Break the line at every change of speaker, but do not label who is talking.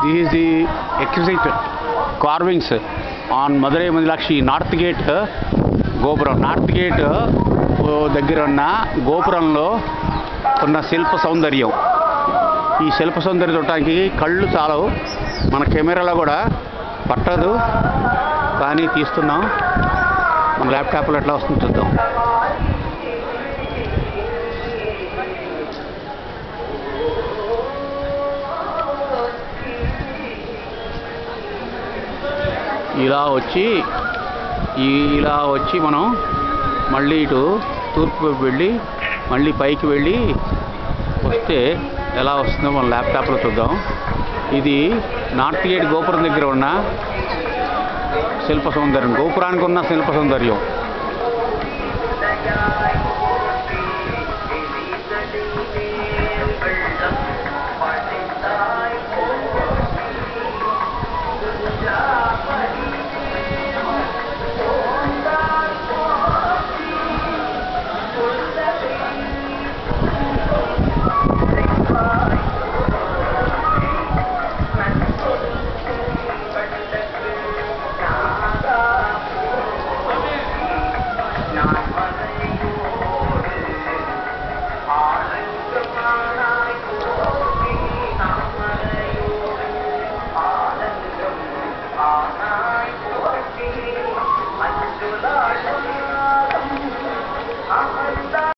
this is the exquisite carvings on Madurai Madilakshi north gate gopuram north gate దగ్గర ఉన్న గోపురంలో ఉన్న శిల్ప సౌందర్యం ఈ శిల్ప సౌందర్యం చూడటానికి కళ్ళు చాలవు మన కెమెరాలో కూడా పట్టదు కానీ తీస్తున్నాం మన ల్యాప్టాప్లో ఎట్లా వస్తుందో చూద్దాం ఇలా వచ్చి ఈ ఇలా వచ్చి మనం మళ్ళీ ఇటు తూర్పు వైపు వెళ్ళి మళ్ళీ పైకి వెళ్ళి వస్తే ఎలా వస్తుందో మన ల్యాప్టాప్లో చూద్దాం ఇది నార్త్ గేట్ గోపురం దగ్గర ఉన్న శిల్ప సౌందర్యం గోపురానికి ఉన్న శిల్ప సౌందర్యం